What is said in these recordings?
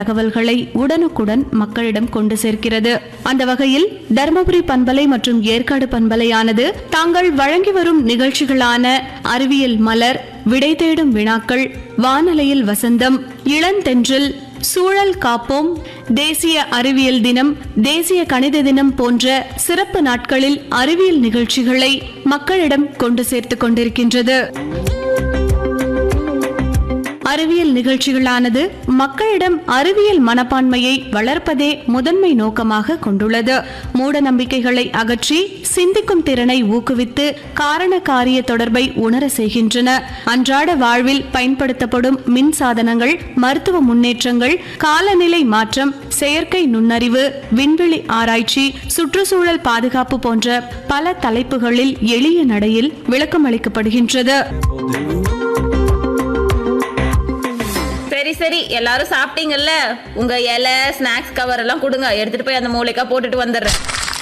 தகவல்களை உடனுக்குடன் மக்களிடம் கொண்டு சேர்க்கிறது அந்த வகையில் தருமபுரி பண்பலை மற்றும் ஏற்காடு பண்பலையானது தாங்கள் வழங்கி வரும் நிகழ்ச்சிகளான அறிவியல் மலர் விடை தேடும் வினாக்கள் வானலையில் வசந்தம் இளந்தென்றல் சூழல் காப்போம் தேசிய அறிவியல் தினம் தேசிய கணித தினம் போன்ற சிறப்பு நாட்களில் அறிவியல் நிகழ்ச்சிகளை மக்களிடம் கொண்டு சேர்த்துக் கொண்டிருக்கின்றது அறிவியல் நிகழ்ச்சிகளானது மக்களிடம் அறிவியல் மனப்பான்மையை வளர்ப்பதே முதன்மை நோக்கமாக கொண்டுள்ளது மூட நம்பிக்கைகளை அகற்றி சிந்திக்கும் திறனை ஊக்குவித்து காரண காரிய தொடர்பை உணர செய்கின்றன அன்றாட வாழ்வில் பயன்படுத்தப்படும் மின் சாதனங்கள் மருத்துவ முன்னேற்றங்கள் காலநிலை மாற்றம் செயற்கை நுண்ணறிவு விண்வெளி ஆராய்ச்சி சுற்றுச்சூழல் பாதுகாப்பு போன்ற பல தலைப்புகளில் எளிய நடையில் விளக்கமளிக்கப்படுகின்றது சரி சரி எல்லாரும் சாப்பிட்டீங்கல்ல உங்க இலை ஸ்நாக்ஸ் கவர் எல்லாம் கொடுங்க எடுத்துட்டு போய் அந்த மூளைக்கா போட்டுட்டு வந்துடுறேன்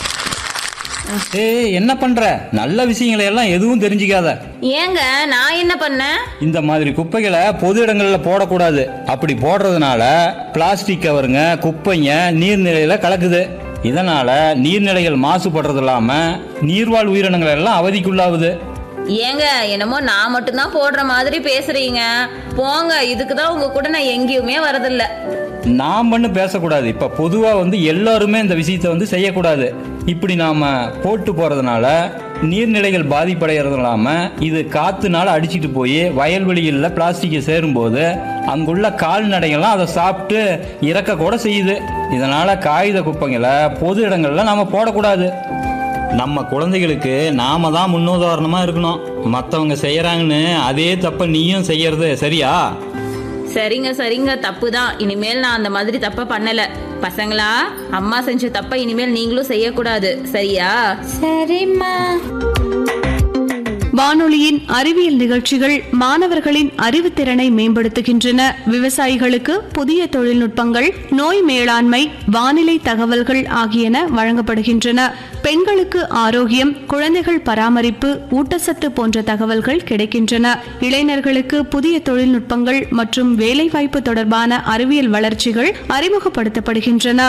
ஏய் என்ன பண்ற நல்ல விஷயங்களை எல்லாம் எதுவும் தெரிஞ்சுக்காத ஏங்க நான் என்ன பண்ணேன் இந்த மாதிரி குப்பைகளை பொது இடங்கள்ல போடக்கூடாது அப்படி போடுறதுனால பிளாஸ்டிக் கவருங்க குப்பைங்க நீர்நிலையில கலக்குது இதனால நீர்நிலைகள் மாசுபடுறது இல்லாம நீர்வாழ் உயிரினங்கள் எல்லாம் அவதிக்குள்ளாகுது ஏங்க என்னமோ நான் மட்டும்தான் போடுற மாதிரி பேசுறீங்க போங்க இதுக்கு தான் உங்க கூட நான் எங்கேயுமே வரதில்ல நாம் பண்ணு பேசக்கூடாது இப்ப பொதுவா வந்து எல்லாருமே இந்த விஷயத்தை வந்து செய்யக்கூடாது இப்படி நாம போட்டு போறதுனால நீர்நிலைகள் பாதிப்படைகிறது இல்லாம இது காத்துனால அடிச்சிட்டு போய் வயல்வெளிகளில் பிளாஸ்டிக்கை சேரும்போது அங்குள்ள கால்நடைகள்லாம் அதை சாப்பிட்டு இறக்க கூட செய்யுது இதனால காகித குப்பைங்களை பொது இடங்கள்ல நாம போடக்கூடாது நம்ம குழந்தைகளுக்கு நாம தான் முன்னுதாரணமா இருக்கணும் மற்றவங்க செய்யறாங்கன்னு அதே தப்ப நீயும் செய்யறது சரியா சரிங்க சரிங்க தப்பு தான் இனிமேல் நான் அந்த மாதிரி தப்ப பண்ணல பசங்களா அம்மா செஞ்ச தப்ப இனிமேல் நீங்களும் செய்யக்கூடாது சரியா சரிம்மா வானொலியின் அறிவியல் நிகழ்ச்சிகள் மாணவர்களின் அறிவுத்திறனை மேம்படுத்துகின்றன விவசாயிகளுக்கு புதிய தொழில்நுட்பங்கள் நோய் மேலாண்மை வானிலை தகவல்கள் ஆகியன வழங்கப்படுகின்றன பெண்களுக்கு ஆரோக்கியம் குழந்தைகள் பராமரிப்பு ஊட்டச்சத்து போன்ற தகவல்கள் கிடைக்கின்றன இளைஞர்களுக்கு புதிய தொழில்நுட்பங்கள் மற்றும் வேலைவாய்ப்பு தொடர்பான அறிவியல் வளர்ச்சிகள் அறிமுகப்படுத்தப்படுகின்றன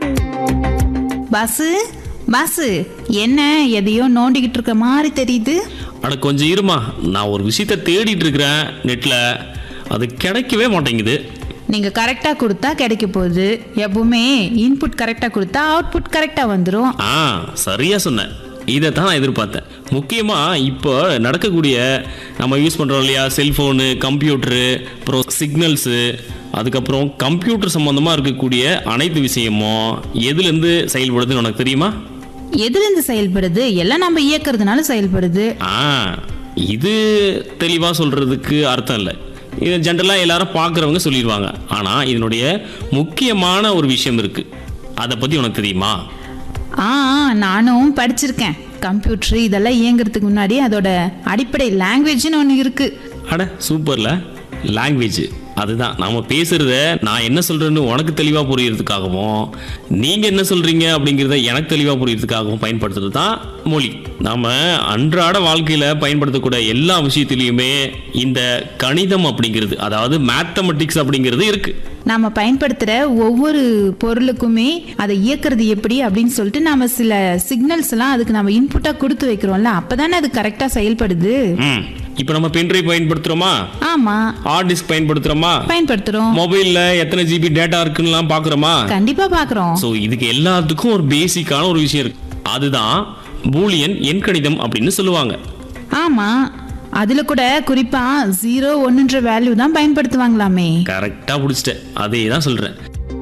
பாசு பாசு என்ன எதையோ நோண்டிக்கிட்டு இருக்க மாதிரி தெரியுது அட கொஞ்சம் இருமா நான் ஒரு விஷயத்த தேடிட்டு இருக்கிறேன் நெட்டில் அது கிடைக்கவே மாட்டேங்குது நீங்க கரெக்டா கொடுத்தா கிடைக்க போகுது எப்பவுமே இன்புட் கரெக்டா கொடுத்தா அவுட்புட் கரெக்டா வந்துடும் ஆ சரியா சொன்னேன் இதை தான் நான் எதிர்பார்த்தேன் முக்கியமாக இப்போ நடக்கக்கூடிய நம்ம யூஸ் பண்ணுறோம் இல்லையா செல்ஃபோனு கம்ப்யூட்டரு அப்புறம் சிக்னல்ஸு அதுக்கப்புறம் கம்ப்யூட்டர் சம்மந்தமாக இருக்கக்கூடிய அனைத்து விஷயமும் எதுலேருந்து செயல்படுதுன்னு உனக்கு தெரியுமா எதுல இருந்து செயல்படுது எல்லாம் நம்ம இயக்குறதுனால செயல்படுது ஆ இது தெளிவாக சொல்கிறதுக்கு அர்த்தம் இல்லை இது ஜென்ரலாக எல்லாரும் பார்க்குறவங்க சொல்லிடுவாங்க ஆனால் இதனுடைய முக்கியமான ஒரு விஷயம் இருக்குது அதை பற்றி உனக்கு தெரியுமா ஆ ஆ, நானும் படிச்சிருக்கேன் கம்ப்யூட்டர் இதெல்லாம் இயங்குறதுக்கு முன்னாடி அதோட அடிப்படை லாங்குவேஜ்னு ஒன்று இருக்கு அட சூப்பர்ல லாங்குவேஜ் அதுதான் நாம பேசுறத நான் என்ன சொல்றேன்னு உனக்கு தெளிவா புரியறதுக்காகவும் நீங்க என்ன சொல்றீங்க அப்படிங்கிறத எனக்கு தெளிவா புரியறதுக்காகவும் பயன்படுத்துறது தான் மொழி நாம அன்றாட வாழ்க்கையில பயன்படுத்தக்கூடிய எல்லா விஷயத்திலையுமே இந்த கணிதம் அப்படிங்கிறது அதாவது மேத்தமெட்டிக்ஸ் அப்படிங்கிறது இருக்கு நாம பயன்படுத்துகிற ஒவ்வொரு பொருளுக்குமே அதை இயக்குறது எப்படி அப்படின்னு சொல்லிட்டு நாம சில சிக்னல்ஸ் எல்லாம் அதுக்கு நம்ம இன்புட்டாக கொடுத்து வைக்கிறோம்ல அப்பதானே அது கரெக்டாக செயல்படுது ம் இப்போ நம்ம பென்ட்ரைவ் பயன்படுத்துறோமா ஆமா ஹார்ட் டிஸ்க் பயன்படுத்துறோமா பயன்படுத்துறோம் மொபைல்ல எத்தனை ஜிபி டேட்டா இருக்குன்னுலாம் பாக்குறோமா கண்டிப்பா பாக்குறோம் ஸோ இதுக்கு எல்லாத்துக்கும் ஒரு பேசிக்கான ஒரு விஷயம் இருக்கு அதுதான் பூலியன் எண்கணிதம் அப்படின்னு சொல்லுவாங்க ஆமா அதுல கூட குறிப்பா ஜீரோ ஒன்னுன்ற வேல்யூ தான் பயன்படுத்துவாங்களாமே கரெக்டாக பிடிச்சிட்டேன் அதே தான் சொல்கிறேன்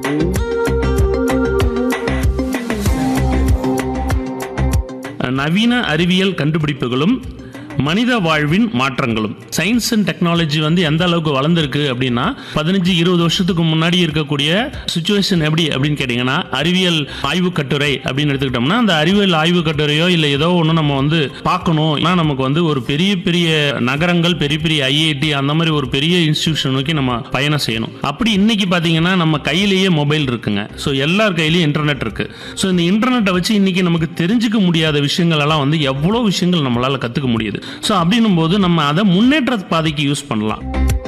நவீன அறிவியல் கண்டுபிடிப்புகளும் மனித வாழ்வின் மாற்றங்களும் சயின்ஸ் அண்ட் டெக்னாலஜி வந்து எந்த அளவுக்கு வளர்ந்துருக்கு அப்படின்னா பதினஞ்சு இருபது வருஷத்துக்கு முன்னாடி இருக்கக்கூடிய சுச்சுவேஷன் எப்படி அப்படின்னு கேட்டிங்கன்னா அறிவியல் ஆய்வு கட்டுரை அப்படின்னு எடுத்துக்கிட்டோம்னா அந்த அறிவியல் ஆய்வு கட்டுரையோ இல்லை ஏதோ ஒன்று நம்ம வந்து பார்க்கணும் ஏன்னா நமக்கு வந்து ஒரு பெரிய பெரிய நகரங்கள் பெரிய பெரிய ஐஐடி அந்த மாதிரி ஒரு பெரிய இன்ஸ்டிடியூஷன் நோக்கி நம்ம பயணம் செய்யணும் அப்படி இன்னைக்கு பார்த்தீங்கன்னா நம்ம கையிலேயே மொபைல் இருக்குங்க ஸோ எல்லார் கையிலயும் இன்டர்நெட் இருக்கு ஸோ இந்த இன்டர்நெட்டை வச்சு இன்னைக்கு நமக்கு தெரிஞ்சுக்க முடியாத விஷயங்கள் எல்லாம் வந்து எவ்வளோ விஷயங்கள் நம்மளால கற்றுக்க முடியுது ஸோ அப்படின்னும் போது நம்ம அதை முன்னேற்ற பாதைக்கு யூஸ் பண்ணலாம்